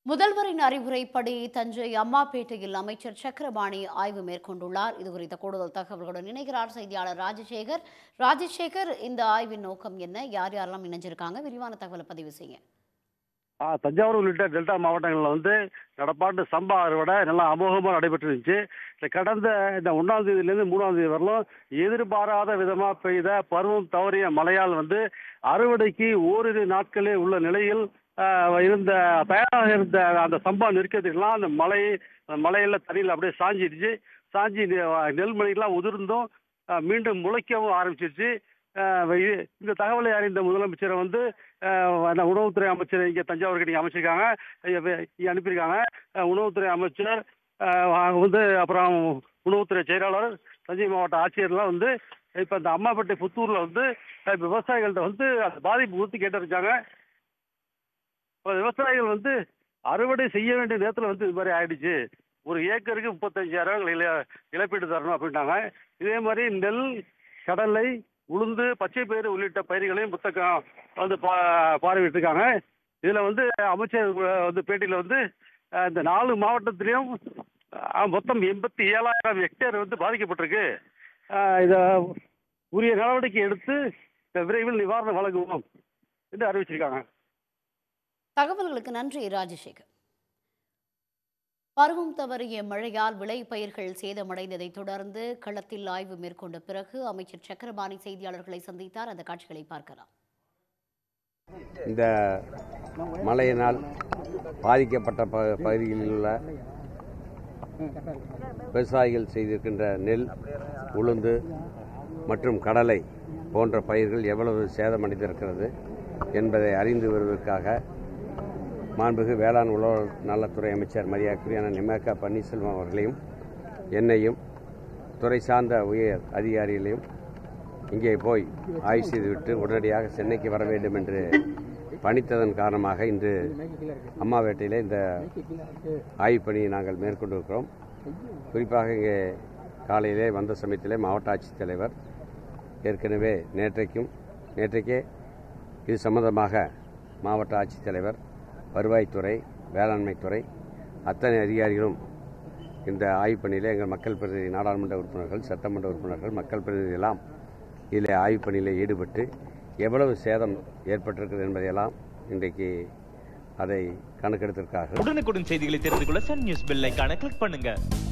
முதல்வரின் அறிவுரைப்படி தஞ்சை அம்மாப்பேட்டையில் அமைச்சர் சக்கரபாணி ஆய்வு மேற்கொண்டுள்ளார் இது குறித்த கூடுதல் தகவல்களுடன் இணைகிறார் செய்தியாளர் ராஜசேகர் ராஜசேகர் இந்த ஆய்வின் நோக்கம் என்ன யார் யாரெல்லாம் இணைஞ்சிருக்காங்க விரிவான தகவலை பதிவு செய்யுங்க ஆ, தஞ்சாவூர் உள்ளிட்ட டெல்டா மாவட்டங்களில் வந்து நடப்பாண்டு சம்பா அறுவடை நல்லா அமோகமாக நடைபெற்று இருந்துச்சு இந்த கடந்த இந்த ஒன்றாம் தேதியிலேருந்து மூணாம் தேதி வரலும் எதிர்பாராத விதமாக பெய்த பருவம் தவறிய மழையால் வந்து அறுவடைக்கு ஓரிரு நாட்களே உள்ள நிலையில் ஆ, இருந்த தயாராக இருந்த அந்த சம்பா நெருக்கத்துக்கெல்லாம் அந்த மழை அந்த மழையில தண்ணியில் அப்படியே சாஞ்சிடுச்சு சாஞ்சி நெ- நெல்மணிகள்லாம் உதிர்ந்தும் ஆ, மீண்டும் முளைக்கவும் ஆரம்பிச்சிருச்சு ஆ, இது- இந்த தகவலை அறிந்த முதலமைச்சரை வந்து ஆஹ் அந்த உணவுத்துறை அமைச்சர் இங்கே தஞ்சாவூருக்கு நீங்கள் அமைச்சிருக்காங்க இங்க வே- இங்க அனுப்பியிருக்காங்க ஆஹ் உணவுத்துறை அமைச்சர் ஆஹ் வந்து அப்புறம் உணவுத்துறை செயலாளர் தஞ்சை மாவட்ட ஆட்சியர்லாம் வந்து இப்போ இந்த அம்மாப்பேட்டை புத்தூரில் வந்து ஆஹ் விவசாயிகள்கிட்ட வந்து அந்த பாதிப்பு குறித்து கேட்டிருக்காங்க இப்போ விவசாயிகள் வந்து அறுவடை செய்ய வேண்டிய நேரத்தில் வந்து இது மாதிரி ஆயிடுச்சு ஒரு ஏக்கருக்கு முப்பத்தஞ்சாயிரம் இல இழப்பீடு தரணும் அப்படின்ட்டாங்க இதே மாதிரி நெல் கடலை உளுந்து பச்சை பயிறு உள்ளிட்ட பயிர்களையும் புத்தகம் வந்து பா பார்வையிட்டிருக்காங்க இதில் வந்து அமைச்சர் வந்து பேட்டியில் வந்து அஹ், இந்த நாலு மாவட்டத்திலையும் அஹ், மொத்தம் எண்பத்தி ஏழாயிரம் ஹெக்டேர் வந்து பாதிக்கப்பட்டிருக்கு அஹ், இதை உரிய நடவடிக்கை எடுத்து இந்த விரைவில் நிவாரணம் வழங்குவோம் என்று அறிவிச்சிருக்காங்க தகவல்களுக்கு நன்றி ராஜசேகர் பருவம் தவறிய மழையால் விளைபயிர்கள் சேதமடைந்ததைத் தொடர்ந்து களத்தில் ஆய்வு மேற்கொண்ட பிறகு அமைச்சர் சக்கரபாணி செய்தியாளர்களை சந்தித்தார் அந்த காட்சிகளை பார்க்கலாம் இந்த மழையினால் பாதிக்கப்பட்ட ப பகுதிகளில் உள்ள விவசாயிகள் செய்திருக்கின்ற நெல் உளுந்து மற்றும் கடலை போன்ற பயிர்கள் எவ்வளவு சேதமடைந்திருக்கிறது என்பதை அறிந்து வருவதற்காக மாண்புமிகு வேளாண் உழவர் நலத்துறை அமைச்சர் மரியாதைக்குரியான நிமேகா பன்னீர்செல்வம் அவர்களையும் என்னையும் துறை சார்ந்த உயர் அதிகாரிகளையும் இங்கே போய் ஆய்வு செய்துவிட்டு உடனடியாக சென்னைக்கு வர வேண்டும் என்று பணித்ததன் காரணமாக இன்று அம்மாவேட்டையில் இந்த ஆய்வுப் பணியை நாங்கள் மேற்கொண்டிருக்கிறோம் குறிப்பாக இங்கே காலையிலே வந்த சமயத்திலே மாவட்ட ஆட்சித்தலைவர் ஏற்கனவே நேற்றைக்கும் நேற்றைக்கே இது சம்பந்தமாக மாவட்ட ஆட்சித்தலைவர் வருவாய்த்துறை வேளாண்மைத்துறை அத்தனை அதிகாரிகளும் இந்த ஆய்வுப் பணியில் எங்கள் மக்கள் பிரதிநிதி நாடாளுமன்ற உறுப்பினர்கள் சட்டமன்ற உறுப்பினர்கள் மக்கள் பிரதிநிதிகளெல்லாம் இதில் ஆய்வுப் பணியில் ஈடுபட்டு எவ்வளவு சேதம் ஏற்பட்டிருக்கிறது என்பதையெல்லாம் இன்றைக்கு அதை கணக்கெடுத்திருக்கார்கள் உடனுக்குடன் செய்திகளை தெரிந்து கொள்ள சன் நியூஸ் பெல் ஐகானை கிளிக் பண்ணுங்க